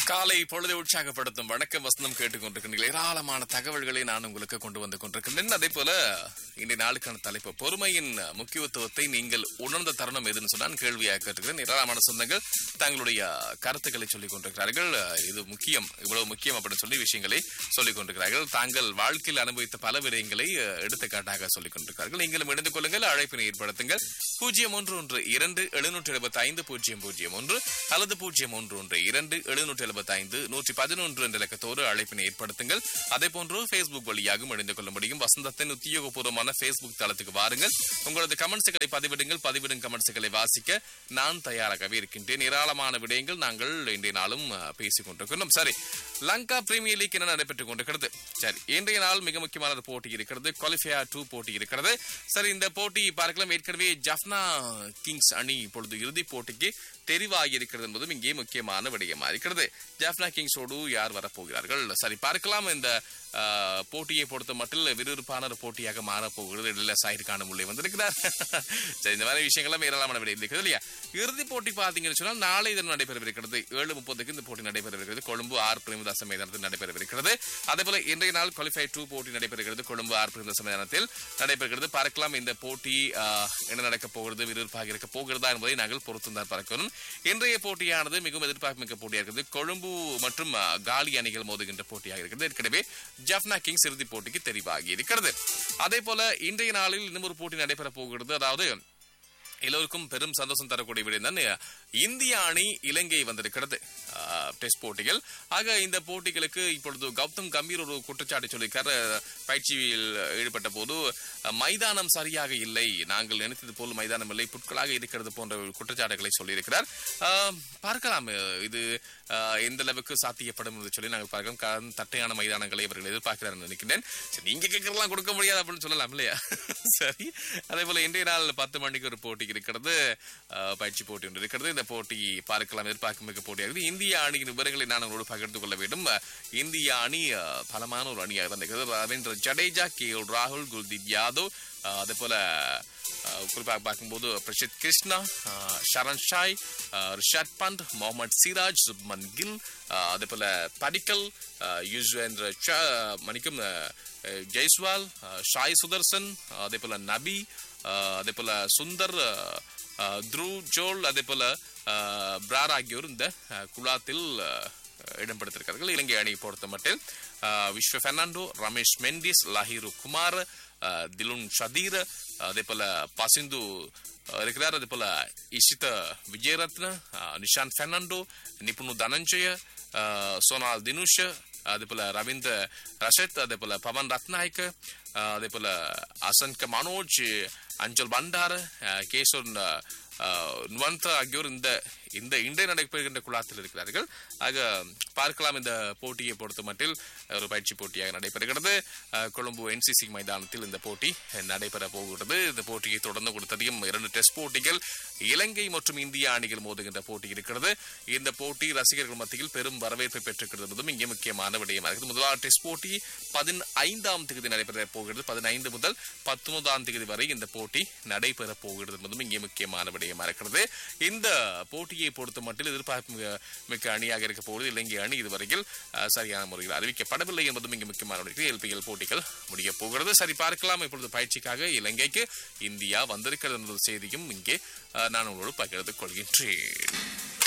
காலை பொழுதை உற்சாகப்படுத்தும் வணக்கம் வசனம் கேட்டுக்கொண்டிருக்கின்றீர்கள் ஏராளமான தகவல்களை நான் உங்களுக்கு கொண்டு வந்து கொண்டிருக்கின்றேன் அதே போல இன்றைய நாளுக்கான தலைப்பு பொறுமையின் முக்கியத்துவத்தை நீங்கள் உணர்ந்த தருணம் எதுன்னு சொன்னால் கேள்வியாக கேட்டுக்கிறேன் ஏராளமான சொந்தங்கள் தங்களுடைய கருத்துக்களை சொல்லிக் கொண்டிருக்கிறார்கள் இது முக்கியம் இவ்வளவு முக்கியம் அப்படின்னு சொல்லி விஷயங்களை சொல்லிக் கொண்டிருக்கிறார்கள் தாங்கள் வாழ்க்கையில் அனுபவித்த பல விடயங்களை அஹ், எடுத்துக்காட்டாக சொல்லிக் கொண்டிருக்கிறார்கள் நீங்களும் இணைந்து கொள்ளுங்கள் அழைப்பினை ஏற்படுத்துங்கள் பூஜ்ஜியம் ஒன்று ஒன்று இரண்டு எழுநூற்றி எழுபத்தி ஐந்து பூஜ்ஜியம் பூஜ்ஜியம் ஒன்று அல்லது பூஜ்ஜியம் ஒன்று ஒன்று இரண்டு எழுநூற்றி எழுபத்தி ஐந்து நூற்றி பதினொன்று என்ற இலக்கத்தோடு அழைப்பினை ஏற்படுத்துங்கள் அதே போன்று Facebook வழியாகவும் இணைந்து கொள்ள முடியும் வசந்தத்தின் உத்தியோகபூர்வமான Facebook தளத்துக்கு வாருங்கள் உங்களது கமெண்ட்ஸுகளை பதிவிடுங்கள் பதிவிடும் கமெண்ட்ஸுகளை வாசிக்க நான் தயாராகவே இருக்கின்றேன் ஏராளமான விடயங்கள் நாங்கள் இன்றைய நாளும் அஹ், பேசிக் கொண்டிருக்கிறோம் சரி லங்கா பிரீமியர் லீக் என்ன நடைபெற்றுக் கொண்டிருக்கிறது சரி இன்றைய நாள் மிக முக்கியமான ஒரு போட்டி இருக்கிறது குவாலிஃபையா டூ போட்டி இருக்கிறது சரி இந்த போட்டி பார்க்கலாம் ஏற்கனவே ஜஃப்னா கிங்ஸ் அணி இப்பொழுது இறுதிப் போட்டிக்கு தெரிவாகி இருக்கிறது என்பதும் இங்கே முக்கியமான விடயமா இருக்கிறது ஜாஃப்னா கிங்ஸோடு யார் வரப்போகிறார்கள் சரி பார்க்கலாம் இந்த ஆஹ், போட்டியை பொறுத்த மட்டில் விறுவிறுப்பான ஒரு போட்டியாக மாறப்போகிறது இல்ல சாயிர் காணும் உள்ளே வந்திருக்கிறார் சரி இந்த மாதிரி விஷயங்கள்லாம் ஏராளமான விடயம் இருக்கிறது இல்லையா இறுதிப் போட்டி பார்த்தீங்கன்னு சொன்னால் நாளை தினம் நடைபெறவிருக்கிறது ஏழு முப்பதுக்கு இந்த போட்டி நடைபெறவிருக்கிறது கொழும்பு ஆர் பிரேமதாச மைதானத்தில் நடைபெறவிருக்கிறது அதே போல இன்றைய நாள் குவாலிஃபை டூ போட்டி நடைபெறுகிறது கொழும்பு ஆர் பிரேமதாச மைதானத்தில் நடைபெறுகிறது பார்க்கலாம் இந்த போட்டி ஆஹ், என்ன நடக்க போகிறது விறுவிறுப்பாக இருக்க போகிறதா என்பதை நாங்கள் பொறுத்து தான் பார்க்கணும் இன்றைய போட்டியானது மிகவும் எதிர்பார்ப்பு மிக்க போட்டியாக இருக்கிறது கொழும்பு மற்றும் ஆஹ், காலி அணிகள் மோதுகின்ற போட்டியாக இருக்கிறது ஏற்கனவே ஜப்னா கிங்ஸ் இறுதிப் போட்டிக்கு தெரிவாகி இருக்கிறது அதே போல இன்றைய நாளில் இன்னும் ஒரு போட்டி நடைபெற போகிறது அதாவது எல்லோருக்கும் பெரும் சந்தோஷம் தரக்கூடிய விடயம் தான் இந்திய அணி இலங்கை வந்திருக்கிறது ஆஹ், டெஸ்ட் போட்டிகள் ஆக இந்த போட்டிகளுக்கு இப்பொழுது கௌதம் கம்பீர் ஒரு குற்றச்சாட்டு சொல்லியிருக்காரு பயிற்சியில் ஈடுபட்ட போது அஹ், மைதானம் சரியாக இல்லை நாங்கள் நினைத்தது போல் மைதானம் இல்லை புட்களாக இருக்கிறது போன்ற குற்றச்சாட்டுகளை சொல்லியிருக்கிறார் ஆஹ், பார்க்கலாம் அஹ், இது ஆஹ், எந்த அளவுக்கு சாத்தியப்படும் என்று சொல்லி நாங்கள் பார்க்கலாம் காரணம் தட்டையான மைதானங்களை இவர்கள் எதிர்பார்க்கிறார் நினைக்கிறேன் சரி நீங்க கேட்கறதெல்லாம் கொடுக்க முடியாது அப்படின்னு சொல்லலாம் இல்லையா சரி அதே போல இன்றைய நாள் பத்து மணிக்கு ஒரு போட்டி இருக்கிறது ஆஹ், பயிற்சி போட்டி ஒன்று இருக்கிறது இந்த போட்டி பார்க்கலாம் எதிர்பார்க்கும் மிக்க போட்டியாகிறது இந்திய அணியின் விவரங்களை நான் உங்களோடு பகிர்ந்து கொள்ள வேண்டும் அஹ், இந்திய அணி அஹ், பலமான ஒரு அணியாக தான் இருக்கிறது ரவீந்திர ஜடேஜா கே எல் ராகுல் குல்தீப் யாதவ் அஹ், அதே போல அஹ், குறிப்பாக பார்க்கும்போது பிரசித் கிருஷ்ணா அஹ், ஷரண் ஷாய் அஹ், ரிஷாட் பண்ட் முகமது சிராஜ் சுப்மன் கில் அஹ், அதே போல படிக்கல் அஹ், யுஸ்வேந்திர ச- மணிக்கும் அஹ், அஹ், ஜெய்ஸ்வால் அஹ், ஷாய் சுதர்சன் அஹ், அதே போல நபி அஹ், அதே போல சுந்தர் அஹ், அஹ், த்ருவ் ஜோல் அதே போல அஹ், பிரார் ஆகியோர் இந்த அஹ், குழாத்தில் அஹ், இடம் பிடித்திருக்கிறார்கள் இலங்கை அணியை பொறுத்த மட்டில் அஹ், விஸ்வ பெர்னாண்டோ ரமேஷ் மெண்டிஸ் லஹீரு குமார் அஹ், திலுன் ஷதீர் அதே போல பசிந்து அஹ், இருக்கிறார் அதே போல இஷித விஜயரத்ன அஹ், நிஷாந்த் பெர்னாண்டோ நிபுணு தனஞ்சய அஹ், சோனால் தினுஷ் அதே போல ரவீந்திர ரஷத் அதே போல பவன் ரத்நாயக் அஹ், அதே போல அசன்க மனோஜ் அஞ்சல் பண்டார் அஹ், கேசவன் அஹ், நுவந்த ஆகியோர் இந்த இந்த இன்றைய நடைபெறுகின்ற குழாத்தில் இருக்கிறார்கள் ஆக பார்க்கலாம் இந்த போட்டியை பொறுத்த மட்டில் ஒரு பயிற்சி போட்டியாக நடைபெறுகிறது அஹ், கொழும்பு என்சிசி மைதானத்தில் இந்த போட்டி நடைபெற போகிறது இந்த போட்டியை தொடர்ந்து கொடுத்ததையும் இரண்டு டெஸ்ட் போட்டிகள் இலங்கை மற்றும் இந்திய அணிகள் மோதுகின்ற போட்டி இருக்கிறது இந்த போட்டி ரசிகர்கள் மத்தியில் பெரும் வரவேற்பை பெற்றிருக்கிறது என்பதும் இங்கே முக்கியமான விடயமாக இருக்குது முதலாவது டெஸ்ட் போட்டி பதினைந்தாம் தேதி நடைபெற போகிறது பதினைந்து முதல் பத்தொன்பதாம் தேதி வரை இந்த போட்டி நடைபெற போகிறது என்பதும் இங்கே முக்கியமான விடயமா இருக்கிறது இந்த போட்டியை பொறுத்த மட்டும் எதிர்பார்ப்பு மிக- மிக்க அணியாக இருக்க போகிறது இலங்கை அணி இதுவரையில் அஹ், சரியான முறையில் அறிவிக்கப்படவில்லை என்பதும் இங்கே முக்கியமான விடயம் எல்பிஎல் போட்டிகள் முடிய போகிறது சரி பார்க்கலாம் இப்பொழுது பயிற்சிக்காக இலங்கைக்கு இந்தியா வந்திருக்கிறது என்ற செய்தியும் இங்கே அஹ், நான் உங்களோடு பகிர்ந்து கொள்கின்றேன்